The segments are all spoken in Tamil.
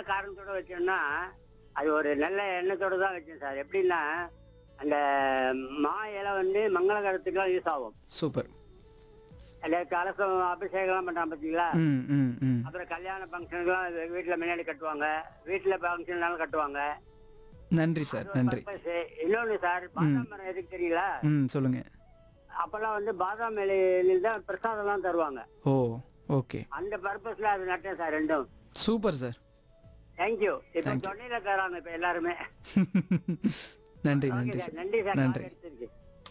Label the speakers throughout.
Speaker 1: காரணத்தோட வச்சோம்னா அது ஒரு நல்ல எண்ணத்தோட தான் வச்சேன் சார் எப்படின்னா அந்த மா இலை வந்து மங்களகரத்துக்குலாம் யூஸ் ஆகும்
Speaker 2: சூப்பர்
Speaker 1: அந்த கலசம் அபிஷேகம்லாம் பண்றாங்க பார்த்தீங்களா
Speaker 2: ம் ம் ம்
Speaker 1: அப்புறம் கல்யாண ஃபங்க்ஷனுக்குலாம் வீட்டுல முன்னாடி கட்டுவாங்க வீட்டுல ஃபங்க்ஷன்னாலும் கட்டுவாங்க
Speaker 2: நன்றி சார் நன்றி
Speaker 1: purpose. இன்னொன்னு சார் பாதாம் மரம் எதுக்கு தெரியல
Speaker 2: ம் சொல்லுங்க
Speaker 1: அப்பெல்லாம் வந்து பாதாம் இலையில தான் பிரசாதம்லாம் தருவாங்க
Speaker 2: ஓ ஓகே
Speaker 1: அந்த பர்பஸ்ல அது நட்டேன் சார் ரெண்டும்
Speaker 2: சூப்பர் சார்
Speaker 1: தேங்க்யூ இப்ப தொண்டையில தராங்க இப்ப எல்லாருமே
Speaker 2: நன்றி
Speaker 1: ஓகே
Speaker 2: நன்றி
Speaker 1: சார்
Speaker 2: சார்
Speaker 1: நன்றி சார்
Speaker 2: நன்றி.
Speaker 1: கால் எடுத்ததுக்கு.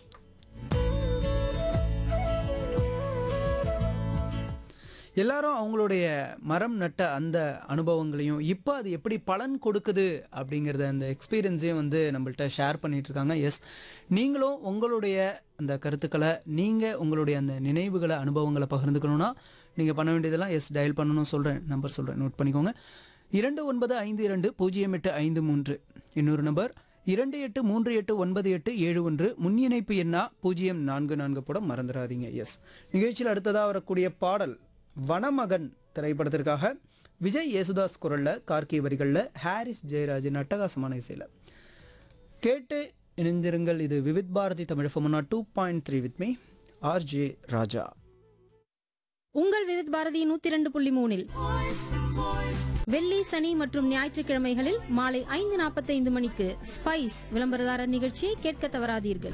Speaker 2: எல்லாரும் அவங்களுடைய மரம் நட்ட அந்த அனுபவங்களையும் இப்போ அது எப்படி பலன் கொடுக்குது அப்படிங்கிறத அந்த எக்ஸ்பீரியன்ஸையும் வந்து நம்மள்ட்ட ஷேர் பண்ணிட்டு இருக்காங்க எஸ் நீங்களும் உங்களுடைய அந்த கருத்துக்களை நீங்கள் உங்களுடைய அந்த நினைவுகளை அனுபவங்களை பகிர்ந்துக்கணும்னா நீங்கள் பண்ண வேண்டியதெல்லாம் எஸ் டயல் பண்ணணும் சொல்கிறேன் நம்பர் சொல்கிறேன் நோட் பண்ணிக்கோங்க இரண்டு ஒன்பது ஐந்து இரண்டு பூஜ்ஜியம் எட்டு ஐந்து மூன்று இன்னொரு நம்பர் இரண்டு எட்டு மூன்று எட்டு ஒன்பது எட்டு ஏழு ஒன்று முன்னிணைப்பு எண்ணா பூஜ்ஜியம் நான்கு நான்கு போட மறந்துடாதீங்க எஸ் நிகழ்ச்சியில் அடுத்ததாக வரக்கூடிய பாடல் வனமகன் திரைப்படத்திற்காக விஜய் யேசுதாஸ் குரல்ல கார்கி வரிகளில் ஹாரிஸ் ஜெயராஜின் அட்டகாசமான இசையில் கேட்டு இணைந்திருங்கள் இது விவித் பாரதி தமிழ் ஃபமுனா two point three with me RJ Raja
Speaker 3: உங்கள் விவித் பாரதி நூத்தி ரெண்டு புள்ளி மூணில் வெள்ளி சனி மற்றும் ஞாயிற்றுக்கிழமைகளில் மாலை ஐந்து நாற்பத்தைந்து மணிக்கு ஸ்பைஸ் விளம்பரதாரர் நிகழ்ச்சியை கேட்க தவறாதீர்கள்